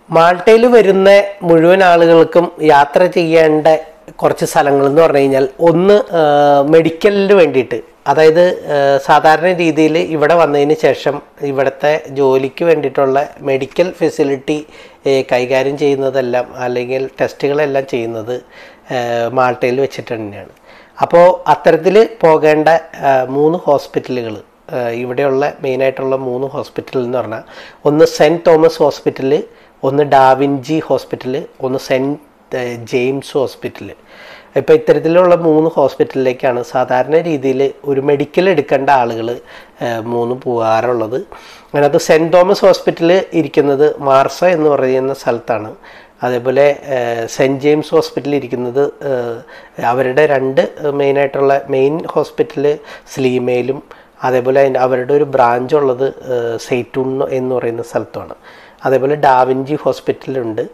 മാൾട്ടയിൽ വരുന്ന മുഴുവൻ ആളുകൾക്കും യാത്ര ചെയ്യേണ്ട കുറച്ച് സ്ഥലങ്ങൾ എന്ന് പറഞ്ഞു കഴിഞ്ഞാൽ ഒന്ന് മെഡിക്കലിന് വേണ്ടിയിട്ട് അതായത് ആ, സാധാരണ രീതിയിൽ ഇവിടെ വന്നതിന് ശേഷം ഇവിടുത്തെ ജോലിക്ക് വേണ്ടിയിട്ടുള്ള മെഡിക്കൽ ഫെസിലിറ്റി കൈകാര്യം ചെയ്യുന്നതെല്ലാം അല്ലെങ്കിൽ ടെസ്റ്റുകളെല്ലാം ചെയ്യുന്നത് ആ, മാൾട്ടയിൽ വെച്ചിട്ട് തന്നെയാണ് അപ്പോൾ അത്തരത്തിൽ പോകേണ്ട ആ, മൂന്ന് ഹോസ്പിറ്റലുകൾ ഇവിടെയുള്ള മെയിനായിട്ടുള്ള മൂന്ന് ഹോസ്പിറ്റൽ എന്ന് പറഞ്ഞാൽ ഒന്ന് സെൻറ്റ് തോമസ് ഹോസ്പിറ്റൽ ഒന്ന് ഡാവിൻജി ഹോസ്പിറ്റൽ ഒന്ന് സെൻറ്റ് ജെയിംസ് ഹോസ്പിറ്റൽ ഇപ്പോൾ ഇത്തരത്തിലുള്ള മൂന്ന് ഹോസ്പിറ്റലിലേക്കാണ് സാധാരണ രീതിയിൽ ഒരു മെഡിക്കൽ എടുക്കേണ്ട ആളുകൾ മൂന്ന് പോകാറുള്ളത് അതിനകത്ത് സെൻറ്റ് തോമസ് ഹോസ്പിറ്റൽ ഇരിക്കുന്നത് മാർസ എന്ന് പറയുന്ന സ്ഥലത്താണ് അതേപോലെ സെൻറ്റ് ജെയിംസ് ഹോസ്പിറ്റലിൽ ഇരിക്കുന്നത് ഏഹ്, അവരുടെ രണ്ട് മെയിനായിട്ടുള്ള മെയിൻ ഹോസ്പിറ്റൽ സ്ലീമയിലും അതേപോലെ അതിൻ്റെ അവരുടെ ഒരു ബ്രാഞ്ച് ഉള്ളത് ഏഹ്, സെയ്റ്റൂൺ എന്ന് പറയുന്ന സ്ഥലത്തുമാണ് അതേപോലെ ഡാവിഞ്ചി ഹോസ്പിറ്റലുണ്ട്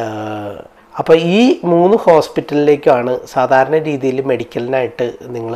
അപ്പോൾ ഈ മൂന്ന് ഹോസ്പിറ്റലിലേക്കാണ് സാധാരണ രീതിയിൽ മെഡിക്കലിനായിട്ട് നിങ്ങൾ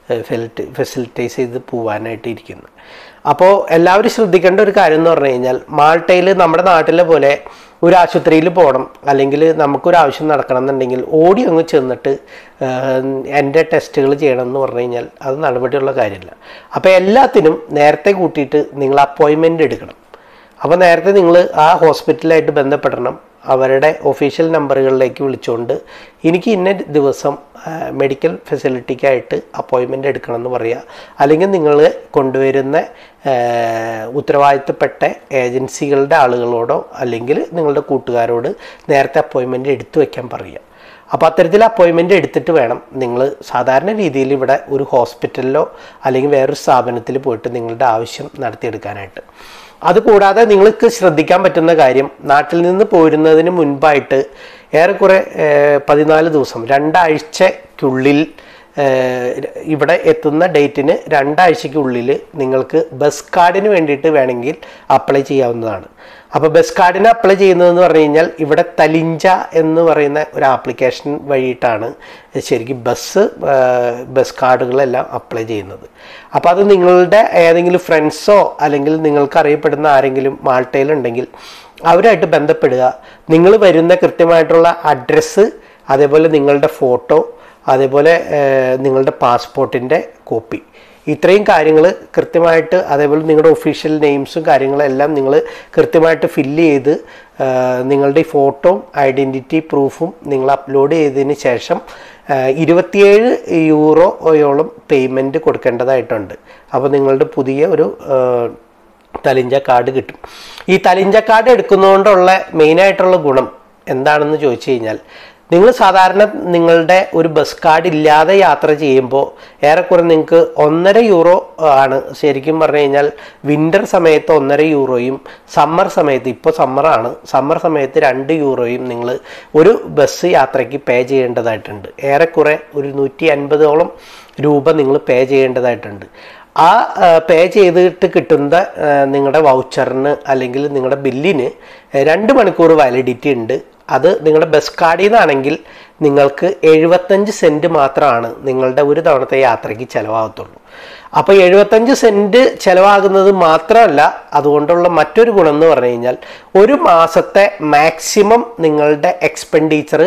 ഫെസിലിറ്റൈസ് ചെയ്ത് പോകാനായിട്ട് ഇരിക്കുന്നത് അപ്പോൾ എല്ലാവരും ശ്രദ്ധിക്കേണ്ട ഒരു കാര്യം എന്ന് പറഞ്ഞു കഴിഞ്ഞാൽ മാൾട്ടയിൽ നമ്മുടെ നാട്ടിലെ പോലെ ഒരു ആശുപത്രിയിൽ പോകണം അല്ലെങ്കിൽ നമുക്കൊരു ആവശ്യം നടക്കണം എന്നുണ്ടെങ്കിൽ ഓടി അങ്ങ് ചെന്നിട്ട് ആഹ്, എൻ്റെ ടെസ്റ്റുകൾ ചെയ്യണം എന്ന് പറഞ്ഞു കഴിഞ്ഞാൽ അത് നടപടിയുള്ള കാര്യമില്ല അപ്പോൾ എല്ലാത്തിനും നേരത്തെ കൂട്ടിയിട്ട് നിങ്ങൾ അപ്പോയിൻമെൻ്റ് എടുക്കണം അപ്പോൾ നേരത്തെ നിങ്ങൾ ആ ഹോസ്പിറ്റലായിട്ട് ബന്ധപ്പെടണം അവരുടെ ഒഫീഷ്യൽ നമ്പറുകളിലേക്ക് വിളിച്ചുകൊണ്ട് എനിക്ക് ഇന്ന ദിവസം ആ, മെഡിക്കൽ ഫെസിലിറ്റിക്കായിട്ട് അപ്പോയിൻമെൻ്റ് എടുക്കണം എന്ന് പറയുക അല്ലെങ്കിൽ നിങ്ങൾ കൊണ്ടുവരുന്ന ആ, ഉത്തരവാദിത്തപ്പെട്ട ഏജൻസികളുടെ ആളുകളോടോ അല്ലെങ്കിൽ നിങ്ങളുടെ കൂട്ടുകാരോട് നേരത്തെ അപ്പോയിൻമെൻ്റ് എടുത്തു വയ്ക്കാൻ പറയുക അപ്പോൾ അത്തരത്തിൽ അപ്പോയിൻമെൻ്റ് എടുത്തിട്ട് വേണം നിങ്ങൾ സാധാരണ രീതിയിൽ ഇവിടെ ഒരു ഹോസ്പിറ്റലിലോ അല്ലെങ്കിൽ വേറൊരു സ്ഥാപനത്തിൽ പോയിട്ട് നിങ്ങളുടെ ആവശ്യം നടത്തിയെടുക്കാനായിട്ട് അതുകൂടാതെ നിങ്ങൾക്ക് ശ്രദ്ധിക്കാൻ പറ്റുന്ന കാര്യം നാട്ടിൽ നിന്ന് പോരുന്നതിന് മുൻപായിട്ട് ഏറെക്കുറെ ഏഹ്, പതിനാല് ദിവസം രണ്ടാഴ്ചക്കുള്ളിൽ ഏഹ്, ഇവിടെ എത്തുന്ന ഡേറ്റിന് രണ്ടാഴ്ചയ്ക്കുള്ളിൽ നിങ്ങൾക്ക് ബസ് കാർഡിന് വേണ്ടിയിട്ട് വേണമെങ്കിൽ അപ്ലൈ ചെയ്യാവുന്നതാണ് അപ്പോൾ ബസ് കാർഡിന് അപ്ലൈ ചെയ്യുന്നതെന്ന് പറഞ്ഞു കഴിഞ്ഞാൽ ഇവിടെ തലിഞ്ച എന്ന് പറയുന്ന ഒരു ആപ്ലിക്കേഷൻ വഴിയിട്ടാണ് ശരിക്കും ബസ് ഏഹ്, ബസ് കാർഡുകളെല്ലാം അപ്ലൈ ചെയ്യുന്നത് അപ്പോൾ അത് നിങ്ങളുടെ ഏതെങ്കിലും ഫ്രണ്ട്സോ അല്ലെങ്കിൽ നിങ്ങൾക്ക് അറിയപ്പെടുന്ന ആരെങ്കിലും മാൾട്ടയിലുണ്ടെങ്കിൽ അവരായിട്ട് ബന്ധപ്പെടുക നിങ്ങൾ വരുന്ന കൃത്യമായിട്ടുള്ള അഡ്രസ്സ് അതേപോലെ നിങ്ങളുടെ ഫോട്ടോ അതേപോലെ ഏഹ്, നിങ്ങളുടെ പാസ്പോർട്ടിൻ്റെ കോപ്പി ഇത്രയും കാര്യങ്ങൾ കൃത്യമായിട്ട് അതേപോലെ നിങ്ങളുടെ ഒഫീഷ്യൽ നെയിംസും കാര്യങ്ങളെല്ലാം നിങ്ങൾ കൃത്യമായിട്ട് ഫില്ല് ചെയ്ത് ഏഹ്, നിങ്ങളുടെ ഈ ഫോട്ടോയും ഐഡൻറ്റിറ്റി പ്രൂഫും നിങ്ങൾ അപ്ലോഡ് ചെയ്തതിന് ശേഷം ഏഹ്, ഇരുപത്തിയേഴ് യൂറോയോളം പേയ്മെൻറ്റ് കൊടുക്കേണ്ടതായിട്ടുണ്ട് അപ്പോൾ നിങ്ങളുടെ പുതിയ ഒരു ഏഹ്, തലിഞ്ച കാർഡ് കിട്ടും ഈ തലിഞ്ച കാർഡ് എടുക്കുന്നതുകൊണ്ടുള്ള മെയിനായിട്ടുള്ള ഗുണം എന്താണെന്ന് ചോദിച്ചു കഴിഞ്ഞാൽ നിങ്ങൾ സാധാരണ നിങ്ങളുടെ ഒരു ബസ് കാർഡ് ഇല്ലാതെ യാത്ര ചെയ്യുമ്പോൾ ഏറെക്കുറെ നിങ്ങൾക്ക് ഒന്നര യൂറോ ആണ് ശരിക്കും പറഞ്ഞു കഴിഞ്ഞാൽ വിൻ്റർ സമയത്ത് ഒന്നര യൂറോയും സമ്മർ സമയത്ത് ഇപ്പോൾ സമ്മറാണ് സമ്മർ സമയത്ത് രണ്ട് യൂറോയും നിങ്ങൾ ഒരു ബസ് യാത്രയ്ക്ക് പേ ചെയ്യേണ്ടതായിട്ടുണ്ട് ഏറെക്കുറെ ഒരു നൂറ്റി അൻപതോളം രൂപ നിങ്ങൾ പേ ചെയ്യേണ്ടതായിട്ടുണ്ട് ആ പേ ചെയ്തിട്ട് കിട്ടുന്ന ആ, നിങ്ങളുടെ വൗച്ചറിന് അല്ലെങ്കിൽ നിങ്ങളുടെ ബില്ലിന് രണ്ട് മണിക്കൂർ വാലിഡിറ്റി ഉണ്ട് അത് നിങ്ങളുടെ ബസ് കാർഡിൽ നിന്നാണെങ്കിൽ നിങ്ങൾക്ക് എഴുപത്തഞ്ച് സെൻറ്റ് മാത്രമാണ് നിങ്ങളുടെ ഒരു തവണത്തെ യാത്രയ്ക്ക് ചിലവാകത്തുള്ളൂ അപ്പോൾ എഴുപത്തഞ്ച് സെൻറ്റ് ചിലവാകുന്നത് മാത്രമല്ല അതുകൊണ്ടുള്ള മറ്റൊരു ഗുണം എന്ന് പറഞ്ഞു കഴിഞ്ഞാൽ ഒരു മാസത്തെ മാക്സിമം നിങ്ങളുടെ എക്സ്പെൻഡിച്ചർ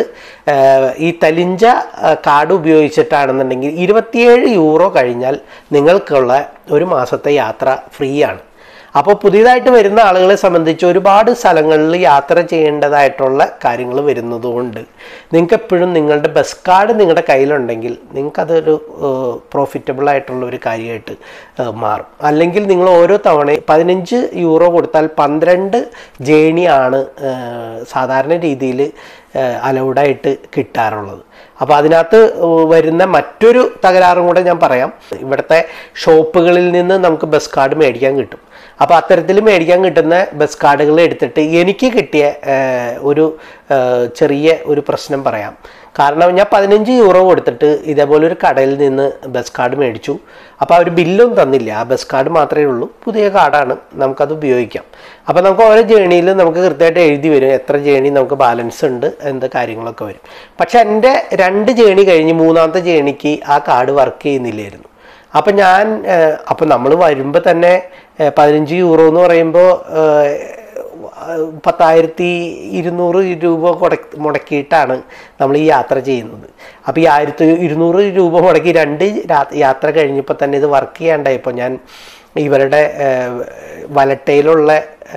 ഈ തലിഞ്ച ആ, കാർഡ് ഉപയോഗിച്ചിട്ടാണെന്നുണ്ടെങ്കിൽ ഇരുപത്തിയേഴ് യൂറോ കഴിഞ്ഞാൽ നിങ്ങൾക്കുള്ള ഒരു മാസത്തെ യാത്ര ഫ്രീ ആണ് അപ്പോൾ പുതിയതായിട്ട് വരുന്ന ആളുകളെ സംബന്ധിച്ച് ഒരുപാട് സ്ഥലങ്ങളിൽ യാത്ര ചെയ്യേണ്ടതായിട്ടുള്ള കാര്യങ്ങൾ വരുന്നതുകൊണ്ട് നിങ്ങൾക്ക് എപ്പോഴും നിങ്ങളുടെ ബസ് കാർഡ് നിങ്ങളുടെ കയ്യിലുണ്ടെങ്കിൽ നിങ്ങൾക്കതൊരു പ്രോഫിറ്റബിൾ ആയിട്ടുള്ള ഒരു കാര്യമായിട്ട് ഏഹ്, മാറും അല്ലെങ്കിൽ നിങ്ങൾ ഓരോ തവണ പതിനഞ്ച് യൂറോ കൊടുത്താൽ പന്ത്രണ്ട് ജേണിയാണ് ഏഹ്, സാധാരണ രീതിയിൽ അലൗഡായിട്ട് കിട്ടാറുള്ളത് അപ്പോൾ അതിനകത്ത് വരുന്ന മറ്റൊരു തകരാറും കൂടെ ഞാൻ പറയാം ഇവിടുത്തെ ഷോപ്പുകളിൽ നിന്ന് നമുക്ക് ബസ് കാർഡ് മേടിക്കാൻ കിട്ടും അപ്പോൾ അത്തരത്തിൽ മേടിക്കാൻ കിട്ടുന്ന ബസ് കാർഡുകൾ എടുത്തിട്ട് എനിക്ക് കിട്ടിയ ഏഹ്, ഒരു ഏഹ്, ചെറിയ ഒരു പ്രശ്നം പറയാം കാരണം ഞാൻ പതിനഞ്ച് യൂറോ കൊടുത്തിട്ട് ഇതേപോലെ ഒരു കടയിൽ നിന്ന് ബസ് കാർഡ് മേടിച്ചു അപ്പോൾ അവർ ബില്ലും തന്നില്ല ആ ബസ് കാർഡ് മാത്രമേ ഉള്ളൂ പുതിയ കാർഡാണ് നമുക്കത് ഉപയോഗിക്കാം അപ്പോൾ നമുക്ക് ഓരോ ജേണിയിൽ നമുക്ക് കൃത്യമായിട്ട് എഴുതി വരും എത്ര ജേണി നമുക്ക് ബാലൻസ് ഉണ്ട് എന്ത് കാര്യങ്ങളൊക്കെ വരും പക്ഷെ എൻ്റെ രണ്ട് ജേണി കഴിഞ്ഞ് മൂന്നാമത്തെ ജേണിക്ക് ആ കാർഡ് വർക്ക് ചെയ്യുന്നില്ലായിരുന്നു അപ്പം ഞാൻ അപ്പം നമ്മൾ വരുമ്പോൾ തന്നെ ഏഹ്, പതിനഞ്ച് യൂറോ എന്ന് പറയുമ്പോൾ ഏഹ്, പത്തായിരത്തി ഇരുന്നൂറ് രൂപ കൊട- മുടക്കിയിട്ടാണ് നമ്മൾ ഈ യാത്ര ചെയ്യുന്നത് അപ്പോൾ ഈ ആയിരത്തി ഇരുന്നൂറ് രൂപ മുടക്കി രണ്ട് രാ- യാത്ര കഴിഞ്ഞപ്പോൾ തന്നെ ഇത് വർക്ക് ചെയ്യാണ്ടായപ്പോൾ ഞാൻ ഇവരുടെ ഏഹ്, വലട്ടയിലുള്ള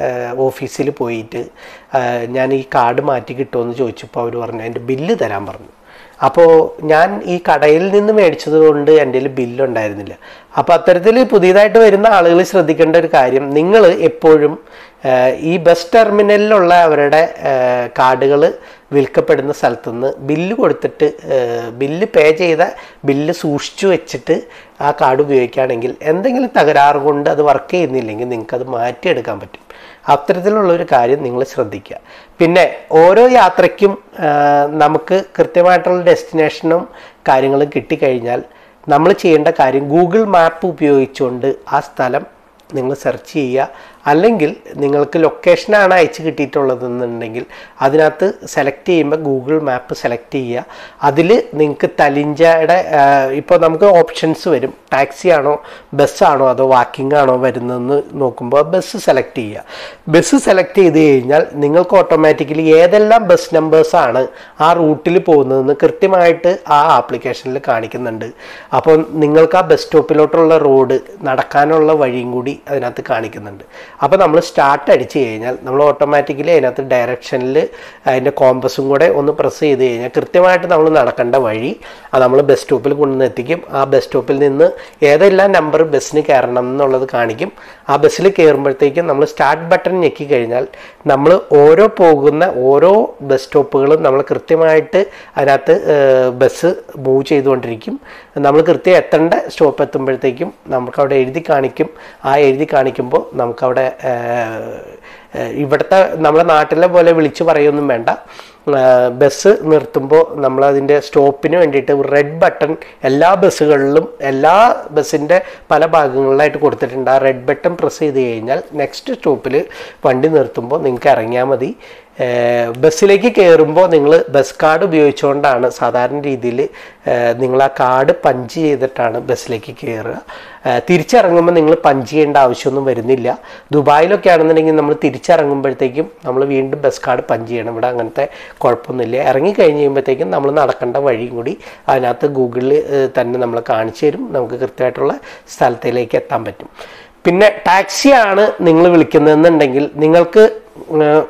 ഓഫീസിൽ പോയിട്ട് ഏഹ്, ഞാൻ ഈ കാർഡ് മാറ്റി കിട്ടുമെന്ന് ചോദിച്ചപ്പോൾ അവർ പറഞ്ഞു അതിൻ്റെ ബില്ല് തരാൻ പറഞ്ഞു അപ്പോൾ ഞാൻ ഈ കടയിൽ നിന്ന് മേടിച്ചത് കൊണ്ട് എൻ്റെ കയ്യിൽ ബില്ലുണ്ടായിരുന്നില്ല അപ്പോൾ അത്തരത്തിൽ പുതിയതായിട്ട് വരുന്ന ആളുകൾ ശ്രദ്ധിക്കേണ്ട ഒരു കാര്യം നിങ്ങൾ എപ്പോഴും ഏഹ്, ഈ ബസ് ടെർമിനലിലുള്ള അവരുടെ കാർഡുകൾ വിൽക്കപ്പെടുന്ന സ്ഥലത്തുനിന്ന് ബില്ല് കൊടുത്തിട്ട് ഏഹ്, ബില്ല് പേ ചെയ്ത ബില്ല് സൂക്ഷിച്ചു വെച്ചിട്ട് ആ കാർഡ് ഉപയോഗിക്കുകയാണെങ്കിൽ എന്തെങ്കിലും തകരാറ് കൊണ്ട് അത് വർക്ക് ചെയ്യുന്നില്ലെങ്കിൽ നിങ്ങൾക്ക് അത് മാറ്റിയെടുക്കാൻ പറ്റും അത്തരത്തിലുള്ള ഒരു കാര്യം നിങ്ങൾ ശ്രദ്ധിക്കുക പിന്നെ ഓരോ യാത്രയ്ക്കും ആ, നമുക്ക് കൃത്യമായിട്ടുള്ള ഡെസ്റ്റിനേഷനും കാര്യങ്ങളും കിട്ടിക്കഴിഞ്ഞാൽ നമ്മൾ ചെയ്യേണ്ട കാര്യം ഗൂഗിൾ മാപ്പ് ഉപയോഗിച്ചുകൊണ്ട് ആ സ്ഥലം നിങ്ങൾ സെർച്ച് ചെയ്യുക അല്ലെങ്കിൽ നിങ്ങൾക്ക് ലൊക്കേഷനാണ് അയച്ചു കിട്ടിയിട്ടുള്ളതെന്നുണ്ടെങ്കിൽ അതിനകത്ത് സെലക്ട് ചെയ്യുമ്പോൾ ഗൂഗിൾ മാപ്പ് സെലക്ട് ചെയ്യുക അതിൽ നിങ്ങൾക്ക് തലിഞ്ചയുടെ ഇപ്പോൾ നമുക്ക് ഓപ്ഷൻസ് വരും ടാക്സി ആണോ ബസ്സാണോ അതോ വാക്കിംഗ് ആണോ വരുന്നതെന്ന് നോക്കുമ്പോൾ ബസ് സെലക്ട് ചെയ്യുക ബസ് സെലക്ട് ചെയ്ത് കഴിഞ്ഞാൽ നിങ്ങൾക്ക് ഓട്ടോമാറ്റിക്കലി ഏതെല്ലാം ബസ് നമ്പേഴ്സാണ് ആ റൂട്ടിൽ പോകുന്നതെന്ന് കൃത്യമായിട്ട് ആ ആപ്ലിക്കേഷനിൽ കാണിക്കുന്നുണ്ട് അപ്പോൾ നിങ്ങൾക്ക് ആ ബസ് സ്റ്റോപ്പിലോട്ടുള്ള റോഡ് നടക്കാനുള്ള വഴിയും കൂടി അതിനകത്ത് കാണിക്കുന്നുണ്ട് അപ്പോൾ നമ്മൾ സ്റ്റാർട്ട് അടിച്ച് കഴിഞ്ഞാൽ നമ്മൾ ഓട്ടോമാറ്റിക്കലി അതിനകത്ത് ഡയറക്ഷനിൽ അതിൻ്റെ കോമ്പസും കൂടെ ഒന്ന് പ്രസ് ചെയ്ത് കഴിഞ്ഞാൽ കൃത്യമായിട്ട് നമ്മൾ നടക്കേണ്ട വഴി അത് നമ്മൾ ബസ് സ്റ്റോപ്പിൽ കൊണ്ടുവന്ന് എത്തിക്കും ആ ബസ് സ്റ്റോപ്പിൽ നിന്ന് ഏതെല്ലാം നമ്പർ ബസ്സിന് കയറണം എന്നുള്ളത് കാണിക്കും ആ ബസ്സിൽ കയറുമ്പോഴത്തേക്കും നമ്മൾ സ്റ്റാർട്ട് ബട്ടൺ ഞെക്കി കഴിഞ്ഞാൽ നമ്മൾ ഓരോ പോകുന്ന ഓരോ ബസ് സ്റ്റോപ്പുകളും നമ്മൾ കൃത്യമായിട്ട് അതിനകത്ത് ബസ് മൂവ് ചെയ്തുകൊണ്ടിരിക്കും നമ്മൾ കൃത്യം എത്തേണ്ട സ്റ്റോപ്പ് എത്തുമ്പോഴത്തേക്കും നമുക്ക് അവിടെ എഴുതി കാണിക്കും ആ എഴുതി കാണിക്കുമ്പോൾ നമുക്കവിടെ ഏഹ്, ഏഹ്, ഇവിടുത്തെ നമ്മുടെ നാട്ടിലെ പോലെ വിളിച്ചു പറയൊന്നും വേണ്ട ഏഹ്, ബസ് നിർത്തുമ്പോൾ നമ്മൾ അതിൻ്റെ സ്റ്റോപ്പിന് വേണ്ടിയിട്ട് റെഡ് ബട്ടൺ എല്ലാ ബസ്സുകളിലും എല്ലാ ബസ്സിൻ്റെ പല ഭാഗങ്ങളിലായിട്ട് കൊടുത്തിട്ടുണ്ട് ആ റെഡ് ബട്ടൺ പ്രസ് ചെയ്ത് കഴിഞ്ഞാൽ നെക്സ്റ്റ് സ്റ്റോപ്പിൽ വണ്ടി നിർത്തുമ്പോൾ നിങ്ങൾക്ക് ഇറങ്ങിയാൽ മതി ഏഹ് ബസ്സിലേക്ക് കയറുമ്പോൾ നിങ്ങൾ ബസ് കാർഡ് ഉപയോഗിച്ചുകൊണ്ടാണ് സാധാരണ രീതിയിൽ നിങ്ങൾ ആ കാർഡ് പഞ്ച് ചെയ്തിട്ടാണ് ബസ്സിലേക്ക് കയറുക ഏഹ് തിരിച്ചിറങ്ങുമ്പോൾ നിങ്ങൾ പഞ്ച് ചെയ്യേണ്ട ആവശ്യമൊന്നും വരുന്നില്ല ദുബായിലൊക്കെ ആണെന്നുണ്ടെങ്കിൽ നമ്മൾ തിരിച്ചിറങ്ങുമ്പോഴത്തേക്കും നമ്മൾ വീണ്ടും ബസ് കാർഡ് പഞ്ച് ചെയ്യണം ഇവിടെ അങ്ങനത്തെ കുഴപ്പമൊന്നുമില്ല ഇറങ്ങി കഴിഞ്ഞ് കഴിയുമ്പോഴത്തേക്കും നമ്മൾ നടക്കേണ്ട വഴിയും കൂടി അതിനകത്ത് ഗൂഗിളിൽ തന്നെ നമ്മൾ കാണിച്ചു തരും നമുക്ക് കൃത്യമായിട്ടുള്ള സ്ഥലത്തിലേക്ക് എത്താൻ പറ്റും പിന്നെ ടാക്സിയാണ് നിങ്ങൾ വിളിക്കുന്നതെന്നുണ്ടെങ്കിൽ നിങ്ങൾക്ക് ഏഹ്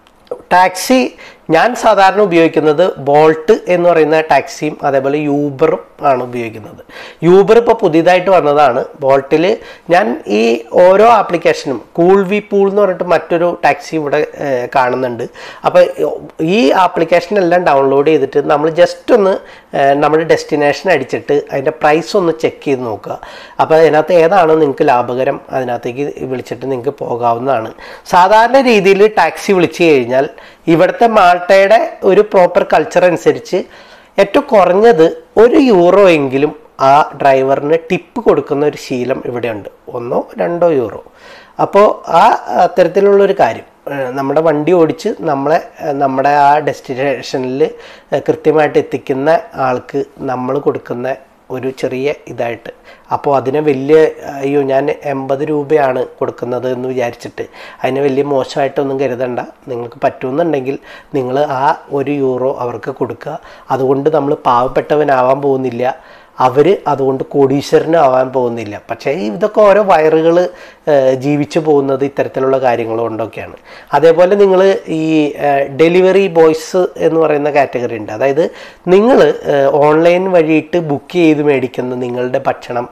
ടാക്സി ഞാൻ സാധാരണ ഉപയോഗിക്കുന്നത് ബോൾട്ട് എന്ന് പറയുന്ന ടാക്സിയും അതേപോലെ യൂബറും ആണ് ഉപയോഗിക്കുന്നത് യൂബർ ഇപ്പോൾ പുതിയതായിട്ട് വന്നതാണ് ബോൾട്ടിൽ ഞാൻ ഈ ഓരോ ആപ്ലിക്കേഷനും കൂൾ വി പൂൾ എന്ന് പറഞ്ഞിട്ട് മറ്റൊരു ടാക്സി ഇവിടെ ഏഹ്, കാണുന്നുണ്ട് അപ്പോൾ ഈ ആപ്ലിക്കേഷൻ എല്ലാം ഡൗൺലോഡ് ചെയ്തിട്ട് നമ്മൾ ജസ്റ്റ് ഒന്ന് ഏഹ്, നമ്മുടെ ഡെസ്റ്റിനേഷൻ അടിച്ചിട്ട് അതിൻ്റെ പ്രൈസ് ഒന്ന് ചെക്ക് ചെയ്ത് നോക്കുക അപ്പോൾ അതിനകത്ത് ഏതാണോ നിങ്ങൾക്ക് ലാഭകരം അതിനകത്തേക്ക് വിളിച്ചിട്ട് നിങ്ങൾക്ക് പോകാവുന്നതാണ് സാധാരണ രീതിയിൽ ടാക്സി വിളിച്ചു കഴിഞ്ഞാൽ ഇവിടുത്തെ മാൾട്ടയുടെ ഒരു പ്രോപ്പർ കൾച്ചർ അനുസരിച്ച് ഏറ്റവും കുറഞ്ഞത് ഒരു യൂറോ എങ്കിലും ആ ഡ്രൈവറിന് ടിപ്പ് കൊടുക്കുന്ന ഒരു ശീലം ഇവിടെയുണ്ട് ഒന്നോ രണ്ടോ യൂറോ അപ്പോൾ ആ അത്തരത്തിലുള്ളൊരു കാര്യം ഏഹ് നമ്മുടെ വണ്ടി ഓടിച്ച് നമ്മളെ ഏഹ് നമ്മുടെ ആ ഡെസ്റ്റിനേഷനിൽ കൃത്യമായിട്ട് എത്തിക്കുന്ന ആൾക്ക് നമ്മൾ കൊടുക്കുന്ന ഒരു ചെറിയ ഇതായിട്ട് അപ്പോൾ അതിനെ വലിയ അയ്യോ ഞാൻ എൺപത് രൂപയാണ് കൊടുക്കുന്നത് എന്ന് വിചാരിച്ചിട്ട് അതിനെ വലിയ മോശമായിട്ടൊന്നും കരുതണ്ട നിങ്ങൾക്ക് പറ്റുമെന്നുണ്ടെങ്കിൽ നിങ്ങൾ ആ ഒരു യൂറോ അവർക്ക് കൊടുക്കുക അതുകൊണ്ട് നമ്മൾ പാവപ്പെട്ടവനാവാൻ പോകുന്നില്ല അവർ അതുകൊണ്ട് കോടീശ്വരനാവാൻ പോകുന്നില്ല പക്ഷേ ഇതൊക്കെ ഓരോ വയറുകൾ ജീവിച്ചു പോകുന്നത് ഇത്തരത്തിലുള്ള കാര്യങ്ങൾ കൊണ്ടൊക്കെയാണ് അതേപോലെ നിങ്ങൾ ഈ ഡെലിവറി ബോയ്സ് എന്ന് പറയുന്ന കാറ്റഗറി ഉണ്ട് അതായത് നിങ്ങൾ ഓൺലൈൻ വഴിയിട്ട് ബുക്ക് ചെയ്ത് മേടിക്കുന്ന നിങ്ങളുടെ ഭക്ഷണം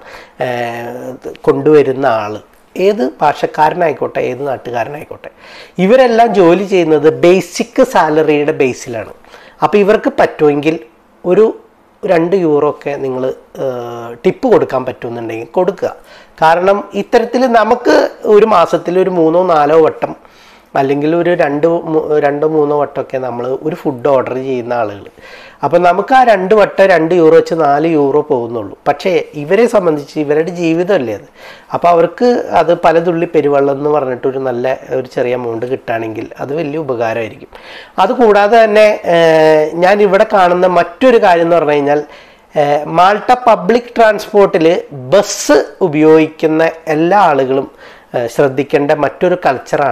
ഏഹ്, കൊണ്ടുവരുന്ന ആൾ ഏത് ഭാഷക്കാരനായിക്കോട്ടെ ഏത് നാട്ടുകാരനായിക്കോട്ടെ ഇവരെല്ലാം ജോലി ചെയ്യുന്നത് ബേസിക് സാലറിയുടെ ബേസിലാണ് അപ്പോൾ ഇവർക്ക് പറ്റുമെങ്കിൽ ഒരു രണ്ട് യൂറോ ഒക്കെ നിങ്ങൾ ടിപ്പ് കൊടുക്കാൻ പറ്റുമെന്നുണ്ടെങ്കിൽ കൊടുക്കുക കാരണം ഇത്തരത്തിൽ നമുക്ക് ഒരു മാസത്തിൽ ഒരു മൂന്നോ നാലോ വട്ടം അല്ലെങ്കിൽ ഒരു രണ്ട് മൂ- രണ്ടോ മൂന്നോ വട്ടമൊക്കെ നമ്മൾ ഒരു ഫുഡ് ഓർഡർ ചെയ്യുന്ന ആളുകൾ അപ്പം നമുക്ക് ആ രണ്ട് വട്ടം രണ്ട് യൂറോ വെച്ച് നാല് യൂറോ പോകുന്നുള്ളൂ പക്ഷേ ഇവരെ സംബന്ധിച്ച് ഇവരുടെ ജീവിതമല്ലേ അത് അപ്പോൾ അവർക്ക് അത് പലതുള്ളി പെരുവെള്ളം എന്ന് പറഞ്ഞിട്ട് ഒരു നല്ല ഒരു ചെറിയ എമൗണ്ട് കിട്ടുകയാണെങ്കിൽ അത് വലിയ ഉപകാരമായിരിക്കും അതുകൂടാതെ തന്നെ ഏഹ്, ഞാൻ ഇവിടെ കാണുന്ന മറ്റൊരു കാര്യം എന്ന് പറഞ്ഞു കഴിഞ്ഞാൽ ഏഹ്, മാൾട്ട പബ്ലിക് ട്രാൻസ്പോർട്ടിൽ ബസ് ഉപയോഗിക്കുന്ന എല്ലാ ആളുകളും ഏഹ്, ശ്രദ്ധിക്കേണ്ട മറ്റൊരു കൾച്ചറാണ്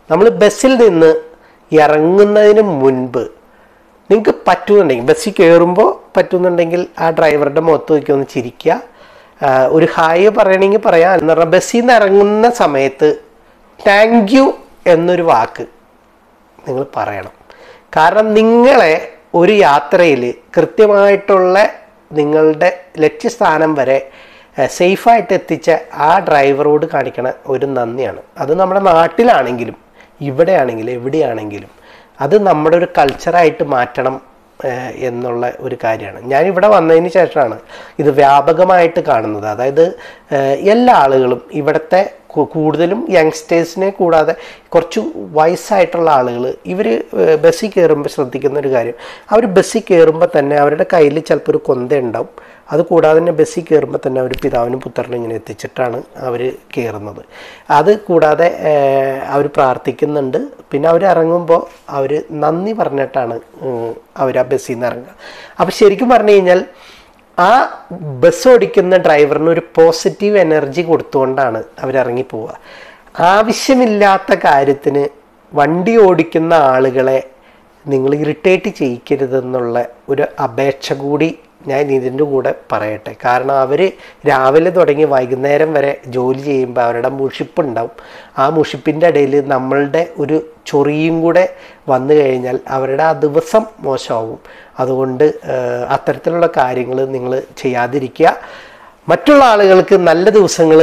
നമ്മൾ ബസ്സിൽ നിന്ന് ഇറങ്ങുന്നതിന് മുൻപ് നിങ്ങൾക്ക് പറ്റുന്നുണ്ടെങ്കിൽ ബസ്സിൽ കയറുമ്പോൾ പറ്റുന്നുണ്ടെങ്കിൽ ആ ഡ്രൈവറുടെ മുഖത്ത് നോക്കി ഒന്ന് ചിരിക്കുക ആ, ഒരു ഹായ് പറയണമെങ്കിൽ പറയാം എന്ന് പറഞ്ഞാൽ ബസ്സിൽ നിന്ന് ഇറങ്ങുന്ന സമയത്ത് താങ്ക് യു എന്നൊരു വാക്ക് നിങ്ങൾ പറയണം കാരണം നിങ്ങളെ ഒരു യാത്രയിൽ കൃത്യമായിട്ടുള്ള നിങ്ങളുടെ ലക്ഷ്യസ്ഥാനം വരെ സേഫായിട്ട് എത്തിച്ച ആ ഡ്രൈവറോട് കാണിക്കണ ഒരു നന്ദിയാണ് അത് നമ്മുടെ നാട്ടിലാണെങ്കിലും ഇവിടെയാണെങ്കിലും എവിടെയാണെങ്കിലും അത് നമ്മുടെ ഒരു കൾച്ചറായിട്ട് മാറ്റണം ഏഹ്, എന്നുള്ള ഒരു കാര്യമാണ് ഞാൻ ഇവിടെ വന്നതിന് ശേഷമാണ് ഇത് വ്യാപകമായിട്ട് കാണുന്നത് അതായത് ഏഹ്, എല്ലാ ആളുകളും ഇവിടുത്തെ കു- കൂടുതലും യങ്സ്റ്റേഴ്സിനെ കൂടാതെ കുറച്ച് വയസ്സായിട്ടുള്ള ആളുകൾ ഇവർ ബസ്സിൽ കയറുമ്പോൾ ശ്രദ്ധിക്കുന്ന ഒരു കാര്യം അവർ ബസ്സിൽ കയറുമ്പോൾ തന്നെ അവരുടെ കയ്യിൽ ചിലപ്പോൾ ഒരു കൊന്ത ഉണ്ടാവും അത് കൂടാതെ തന്നെ ബസ്സിൽ കയറുമ്പോൾ തന്നെ അവർ പിതാവിനും പുത്രനും ഇങ്ങനെ എത്തിച്ചിട്ടാണ് അവർ കയറുന്നത് അത് കൂടാതെ അവർ പ്രാർത്ഥിക്കുന്നുണ്ട് പിന്നെ അവർ ഇറങ്ങുമ്പോൾ അവർ നന്ദി പറഞ്ഞിട്ടാണ് അവർ ആ ബസ്സിൽ നിന്ന് ഇറങ്ങുക അപ്പോൾ ശരിക്കും പറഞ്ഞു കഴിഞ്ഞാൽ ആ ബസ് ഓടിക്കുന്ന ഡ്രൈവറിന് ഒരു പോസിറ്റീവ് എനർജി കൊടുത്തുകൊണ്ടാണ് അവരിറങ്ങി പോവുക ആവശ്യമില്ലാത്ത കാര്യത്തിന് വണ്ടി ഓടിക്കുന്ന ആളുകളെ നിങ്ങൾ ഇറിറ്റേറ്റ് ചെയ്യിക്കരുതെന്നുള്ള ഒരു അപേക്ഷ കൂടി ഞാൻ ഇതിൻ്റെ കൂടെ പറയട്ടെ കാരണം അവർ രാവിലെ തുടങ്ങി വൈകുന്നേരം വരെ ജോലി ചെയ്യുമ്പോൾ അവരുടെ മുഷിപ്പുണ്ടാവും ആ മുഷിപ്പിൻ്റെ ഇടയിൽ നമ്മളുടെ ഒരു ചൊറിയും കൂടെ വന്നു കഴിഞ്ഞാൽ അവരുടെ ആ ദിവസം മോശമാവും അതുകൊണ്ട് ഏഹ്, അത്തരത്തിലുള്ള കാര്യങ്ങൾ നിങ്ങൾ ചെയ്യാതിരിക്കുക മറ്റുള്ള ആളുകൾക്ക് നല്ല ദിവസങ്ങൾ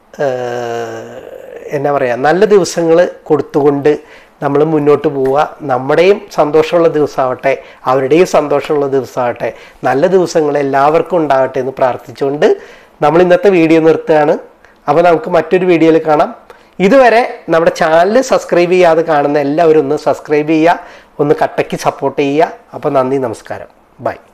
എന്നാ പറയുക നല്ല ദിവസങ്ങൾ കൊടുത്തുകൊണ്ട് നമ്മൾ മുന്നോട്ട് പോവുക നമ്മുടെയും സന്തോഷമുള്ള ദിവസമാവട്ടെ അവരുടെയും സന്തോഷമുള്ള ദിവസമാവട്ടെ നല്ല ദിവസങ്ങൾ എല്ലാവർക്കും ഉണ്ടാകട്ടെ എന്ന് പ്രാർത്ഥിച്ചുകൊണ്ട് നമ്മൾ ഇന്നത്തെ വീഡിയോ നിർത്തുകയാണ് അപ്പോൾ നമുക്ക് മറ്റൊരു വീഡിയോയിൽ കാണാം ഇതുവരെ നമ്മുടെ ചാനൽ സബ്സ്ക്രൈബ് ചെയ്യാതെ കാണുന്ന എല്ലാവരും ഒന്ന് സബ്സ്ക്രൈബ് ചെയ്യുക ഒന്ന് കട്ടയ്ക്ക് സപ്പോർട്ട് ചെയ്യുക അപ്പോൾ നന്ദി നമസ്കാരം ബൈ